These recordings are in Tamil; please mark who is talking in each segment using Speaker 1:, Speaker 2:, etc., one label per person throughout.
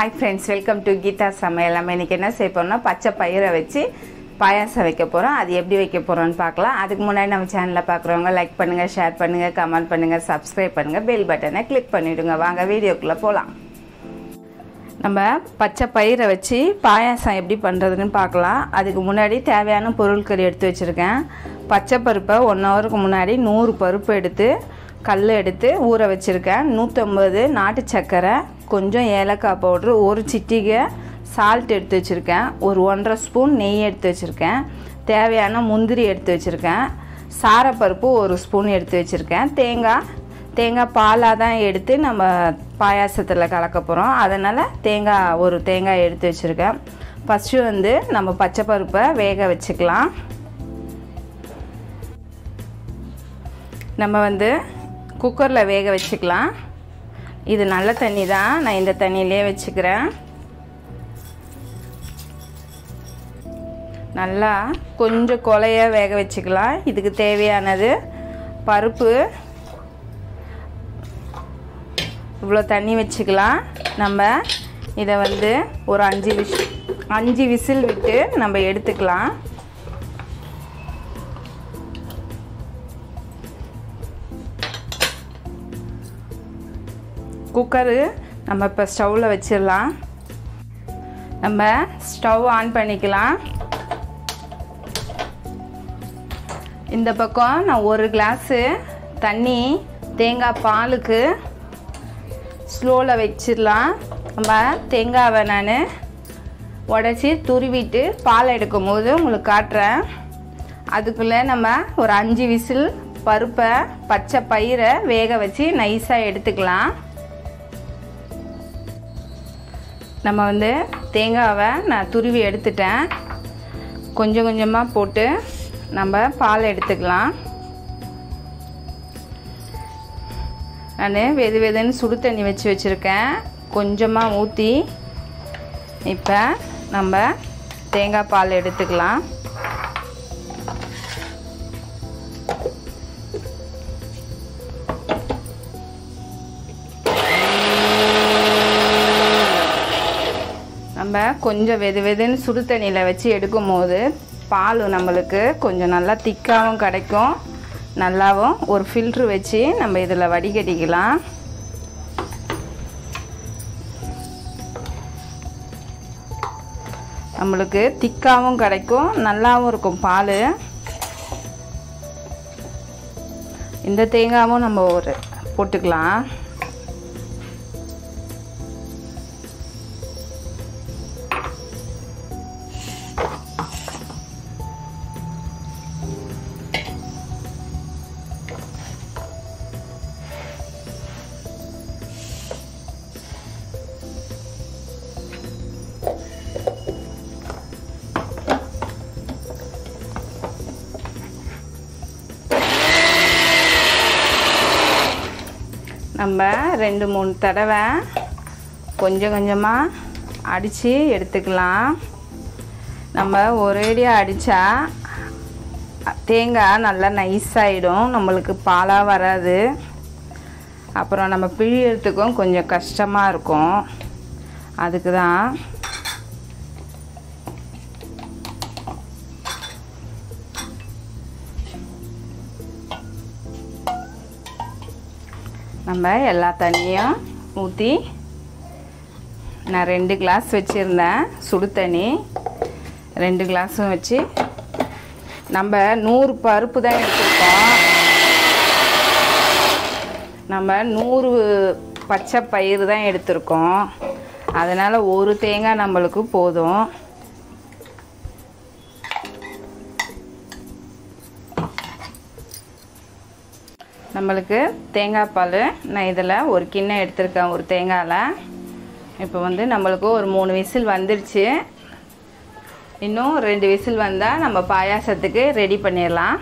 Speaker 1: hi friends welcome to Geetha சமையல் நம்ம இன்றைக்கி என்ன செய்ய போகிறோம்னா பச்சை பயிரை வச்சு பாயாசம் வைக்க போகிறோம் அது எப்படி வைக்க போகிறோம்னு பார்க்கலாம் அதுக்கு முன்னாடி நம்ம சேனலில் பார்க்குறவங்க லைக் பண்ணுங்கள் ஷேர் பண்ணுங்கள் கமெண்ட் பண்ணுங்கள் சப்ஸ்கிரைப் பண்ணுங்கள் பெல் பட்டனை கிளிக் பண்ணிவிடுங்க வாங்க வீடியோக்குள்ளே போகலாம் நம்ம பச்சை பயிரை வச்சு பாயாசம் எப்படி பண்ணுறதுன்னு பார்க்கலாம் அதுக்கு முன்னாடி தேவையான பொருட்கள் எடுத்து வச்சுருக்கேன் பச்சை பருப்பை ஒன் ஹவருக்கு முன்னாடி நூறு பருப்பு எடுத்து கல் எடுத்து ஊற வச்சுருக்கேன் நூற்றம்பது நாட்டு சர்க்கரை கொஞ்சம் ஏலக்காய் பவுட்ரு ஒரு சிட்டிகை சால்ட் எடுத்து வச்சுருக்கேன் ஒரு ஒன்றரை ஸ்பூன் நெய் எடுத்து வச்சுருக்கேன் தேவையான முந்திரி எடுத்து வச்சுருக்கேன் சாரப்பருப்பு ஒரு ஸ்பூன் எடுத்து வச்சுருக்கேன் தேங்காய் தேங்காய் பாலாக தான் எடுத்து நம்ம பாயாசத்தில் கலக்க போகிறோம் அதனால் தேங்காய் ஒரு தேங்காய் எடுத்து வச்சுருக்கேன் ஃபஸ்ட்டு வந்து நம்ம பச்சை பருப்பை வேக வச்சுக்கலாம் நம்ம வந்து குக்கரில் வேக வச்சுக்கலாம் இது நல்ல தண்ணி தான் நான் இந்த தண்ணியிலே வச்சுக்கிறேன் நல்லா கொஞ்சம் கொலைய வேக வச்சுக்கலாம் இதுக்கு தேவையானது பருப்பு இவ்வளோ தண்ணி வச்சுக்கலாம் நம்ம இதை வந்து ஒரு அஞ்சு விஷ் அஞ்சு விசில் விட்டு நம்ம எடுத்துக்கலாம் குக்கரு நம்ம இப்போ ஸ்டவ்வில் வச்சிடலாம் நம்ம ஸ்டவ் ஆன் பண்ணிக்கலாம் இந்த பக்கம் நான் ஒரு கிளாஸு தண்ணி தேங்காய் பாலுக்கு ஸ்லோவில் வச்சிடலாம் நம்ம தேங்காவை நான் உடச்சி துருவிட்டு பால் எடுக்கும் போது உங்களுக்கு காட்டுறேன் அதுக்குள்ளே நம்ம ஒரு அஞ்சு விசில் பருப்பை பச்சை பயிரை வேக வச்சு நைஸாக எடுத்துக்கலாம் நம்ம வந்து தேங்காவை நான் துருவி எடுத்துட்டேன் கொஞ்சம் கொஞ்சமாக போட்டு நம்ம பால் எடுத்துக்கலாம் நான் வெது வெதுன்னு சுடு தண்ணி வச்சு வச்சுருக்கேன் கொஞ்சமாக ஊற்றி இப்போ நம்ம தேங்காய் பால் எடுத்துக்கலாம் நம்ம கொஞ்சம் வெது வெதுன்னு சுடு தண்ணியில் வச்சு எடுக்கும் போது பால் நம்மளுக்கு கொஞ்சம் நல்லா திக்காகவும் கிடைக்கும் நல்லாவும் ஒரு ஃபில்ட்ரு வச்சு நம்ம இதில் வடிகட்டிக்கலாம் நம்மளுக்கு திக்காகவும் கிடைக்கும் நல்லாவும் இருக்கும் பால் இந்த தேங்காவும் நம்ம ஒரு போட்டுக்கலாம் நம்ம ரெண்டு மூணு தடவை கொஞ்சம் கொஞ்சமாக அடித்து எடுத்துக்கலாம் நம்ம ஒரேடியாக அடித்தா தேங்காய் நல்லா நைஸாகிடும் நம்மளுக்கு பாலாக வராது அப்புறம் நம்ம பிழியறதுக்கும் கொஞ்சம் கஷ்டமாக இருக்கும் அதுக்கு தான் நம்ம எல்லா தண்ணியும் ஊற்றி நான் ரெண்டு கிளாஸ் வச்சுருந்தேன் சுடு தண்ணி ரெண்டு கிளாஸும் வச்சு நம்ம நூறு பருப்பு தான் எடுத்துருக்கோம் நம்ம நூறு பச்சை பயிர் தான் எடுத்திருக்கோம் அதனால் ஒரு தேங்காய் நம்மளுக்கு போதும் நம்மளுக்கு தேங்காய் பால் நான் இதில் ஒரு கிண்ணம் எடுத்திருக்கேன் ஒரு தேங்காயில் இப்போ வந்து நம்மளுக்கு ஒரு மூணு விசில் வந்துருச்சு இன்னும் ரெண்டு விசில் வந்தால் நம்ம பாயாசத்துக்கு ரெடி பண்ணிடலாம்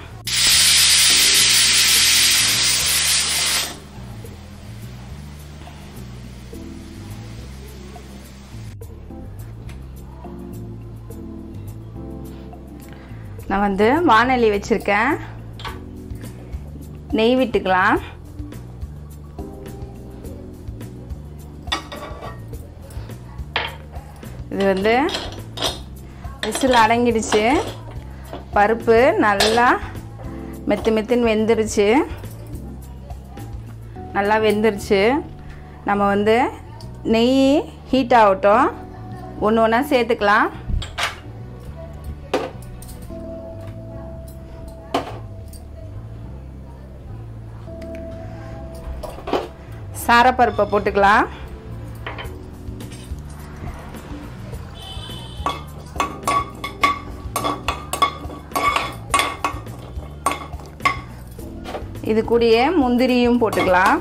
Speaker 1: நான் வந்து வானொலி வச்சுருக்கேன் நெய் விட்டுக்கலாம் இது வந்து விசில் அடங்கிடுச்சு பருப்பு நல்லா மெத்து மெத்துன்னு வெந்துருச்சு நல்லா வெந்துருச்சு நம்ம வந்து நெய் ஹீட் ஆகட்டும் ஒன்று ஒன்றா சேர்த்துக்கலாம் சாரப்பருப்பை போட்டுக்கலாம் இது கூடயே முந்திரியும் போட்டுக்கலாம்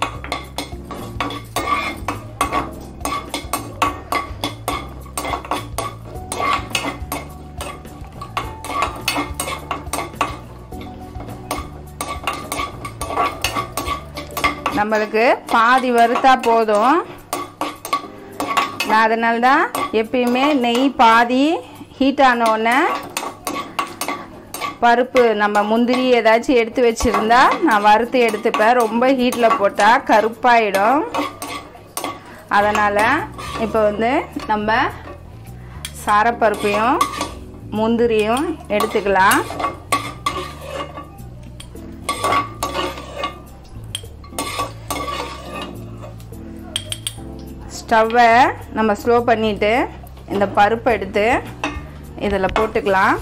Speaker 1: நம்மளுக்கு பாதி வறுத்தா போதும் நான் அதனால தான் எப்பயுமே நெய் பாதி ஹீட் ஆனோடனே பருப்பு நம்ம முந்திரி ஏதாச்சும் எடுத்து வச்சுருந்தா நான் வறுத்து எடுத்துப்பேன் ரொம்ப ஹீட்டில் போட்டால் கருப்பாயிடும் அதனால் இப்போ வந்து நம்ம சாரப்பருப்பையும் முந்திரியும் எடுத்துக்கலாம் ஸ்டவ்வை நம்ம ஸ்லோ பண்ணிவிட்டு இந்த பருப்பை எடுத்து இதில் போட்டுக்கலாம்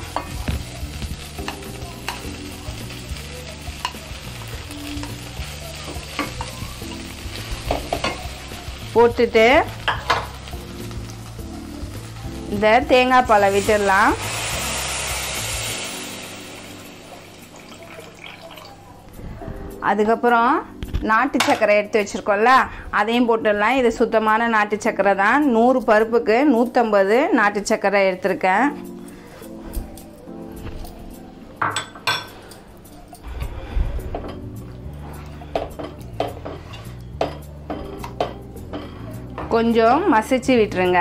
Speaker 1: போட்டுட்டு இந்த தேங்காய் பாலை விட்டுடலாம் அதுக்கப்புறம் நாட்டு சர்க்கரை எடுத்து வச்சுருக்கோம்ல அதையும் போட்டுடலாம் இது சுத்தமான நாட்டு சர்க்கரை தான் நூறு பருப்புக்கு நூற்றம்பது நாட்டு சர்க்கரை எடுத்திருக்கேன் கொஞ்சம் மசிச்சு விட்டுருங்க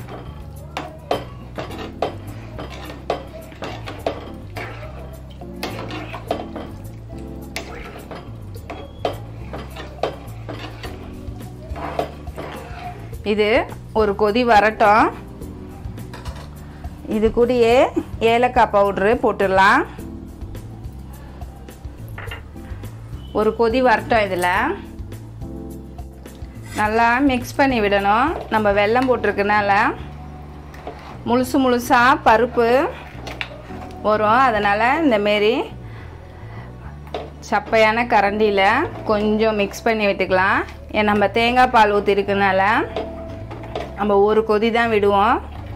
Speaker 1: இது ஒரு கொதி வரட்டும் இது கூடயே ஏலக்காய் பவுட்ரு போட்டுடலாம் ஒரு கொதி வரட்டும் இதில் நல்லா மிக்ஸ் பண்ணி விடணும் நம்ம வெல்லம் போட்டிருக்கனால முழுசு முழுசாக பருப்பு வரும் அதனால் இந்தமாரி சப்பையான கரண்டியில் கொஞ்சம் மிக்ஸ் பண்ணி விட்டுக்கலாம் ஏன் நம்ம தேங்காய் பால் ஊற்றிருக்கனால நம்ம ஒரு கொதி தான் விடுவோம்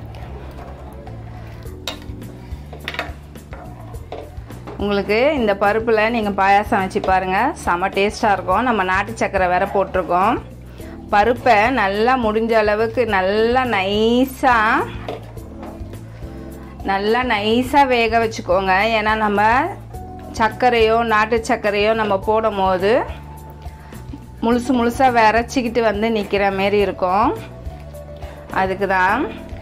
Speaker 1: உங்களுக்கு இந்த பருப்பில் நீங்கள் பாயாசம் வச்சு பாருங்கள் செம டேஸ்ட்டாக இருக்கும் நம்ம நாட்டு சக்கரை வேற போட்டிருக்கோம் பருப்பை நல்லா முடிஞ்ச அளவுக்கு நல்லா நைஸாக நல்லா நைஸாக வேக வச்சுக்கோங்க ஏன்னா நம்ம சர்க்கரையோ நாட்டு சர்க்கரையோ நம்ம போடும் போது முழுசு முழுசாக விரைச்சிக்கிட்டு வந்து நிற்கிற மாரி இருக்கும் அதுக்கு தான்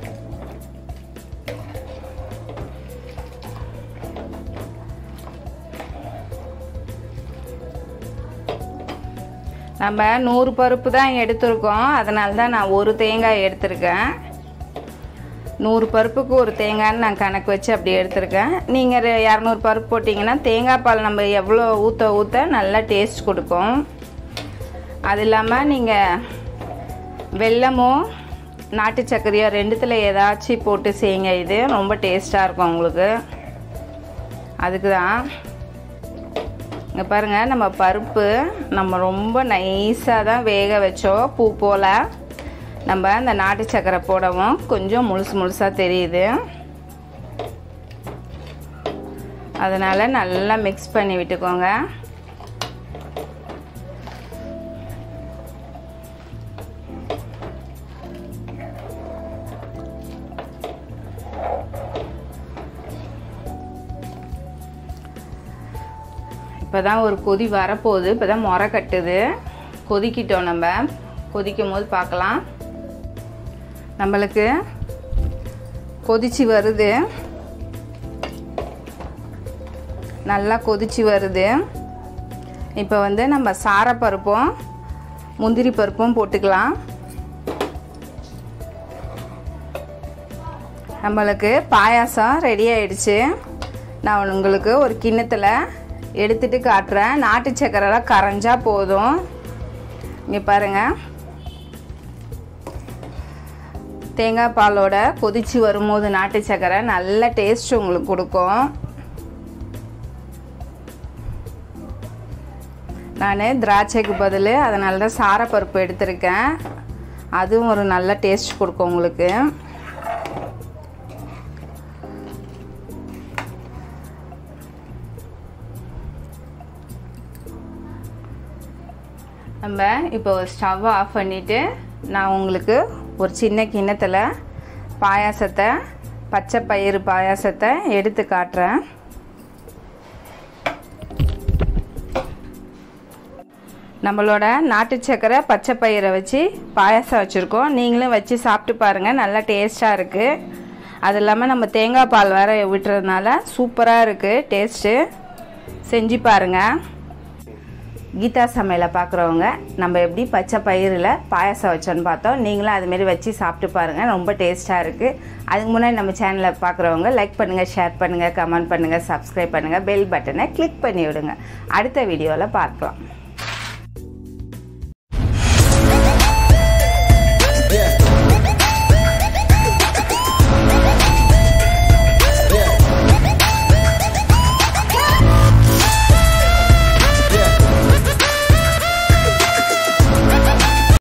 Speaker 1: நம்ம நூறு பருப்பு தான் எடுத்திருக்கோம் அதனால தான் நான் ஒரு தேங்காய் எடுத்திருக்கேன் நூறு பருப்புக்கு ஒரு தேங்காய்னு நான் கணக்கு வச்சு அப்படி எடுத்திருக்கேன் நீங்கள் இரநூறு பருப்பு போட்டிங்கன்னா தேங்காய் பால் நம்ம எவ்வளோ ஊற்ற ஊற்ற நல்லா டேஸ்ட் கொடுக்கும் அது இல்லாமல் நீங்கள் வெல்லமும் நாட்டு சர்க்கரையோ ரெண்டுத்தில் ஏதாச்சும் போட்டு செய்யுங்க இது ரொம்ப டேஸ்ட்டாக இருக்கும் உங்களுக்கு அதுக்கு தான் இங்கே பாருங்கள் நம்ம பருப்பு நம்ம ரொம்ப நைஸாக தான் வேக வச்சோம் பூ போல் நம்ம அந்த நாட்டு சக்கரை போடவும் கொஞ்சம் முழுசு முழுசாக தெரியுது அதனால் நல்லா மிக்ஸ் பண்ணி விட்டுக்கோங்க இப்போ தான் ஒரு கொதி வரப்போகுது இப்போ தான் முறை கட்டுது கொதிக்கிட்டோம் நம்ம கொதிக்கும் போது பார்க்கலாம் நம்மளுக்கு கொதிச்சு வருது நல்லா கொதிச்சு வருது இப்போ வந்து நம்ம சாரப்பருப்பும் முந்திரி பருப்பும் போட்டுக்கலாம் நம்மளுக்கு பாயாசம் ரெடி ஆயிடுச்சு நான் உங்களுக்கு ஒரு கிண்ணத்தில் எடுத்துட்டு காட்டுறேன் நாட்டு சக்கரைலாம் கரைஞ்சா போதும் இங்கே பாருங்கள் தேங்காய் பாலோட கொதிச்சு வரும்போது நாட்டு சக்கரை நல்ல டேஸ்ட் உங்களுக்கு கொடுக்கும் நான் திராட்சைக்கு பதில் அதனால தான் சாரப்பருப்பு எடுத்திருக்கேன் அதுவும் ஒரு நல்ல டேஸ்ட் கொடுக்கும் உங்களுக்கு நம்ம இப்போ ஸ்டவ் ஆஃப் பண்ணிவிட்டு நான் உங்களுக்கு ஒரு சின்ன கிண்ணத்தில் பாயாசத்தை பச்சை பயிறு பாயாசத்தை எடுத்து காட்டுறேன் நம்மளோட நாட்டு சக்கரை பச்சை பயிரை வச்சு பாயாசம் வச்சுருக்கோம் நீங்களும் வச்சு சாப்பிட்டு பாருங்கள் நல்லா டேஸ்ட்டாக இருக்குது அது இல்லாமல் நம்ம தேங்காய் பால் வேறு விட்டுறதுனால சூப்பராக இருக்குது டேஸ்ட்டு செஞ்சு பாருங்கள் கீதா சமையலை பார்க்குறவங்க நம்ம எப்படி பச்சை பயிரில் பாயாசம் வச்சோன்னு பார்த்தோம் நீங்களும் அதுமாரி வச்சு சாப்பிட்டு பாருங்கள் ரொம்ப டேஸ்ட்டாக இருக்குது அதுக்கு முன்னாடி நம்ம சேனலை பார்க்குறவங்க லைக் பண்ணுங்கள் ஷேர் பண்ணுங்கள் கமெண்ட் பண்ணுங்கள் சப்ஸ்கிரைப் பண்ணுங்கள் பெல் பட்டனை கிளிக் பண்ணி விடுங்க அடுத்த வீடியோவில் பார்க்கலாம்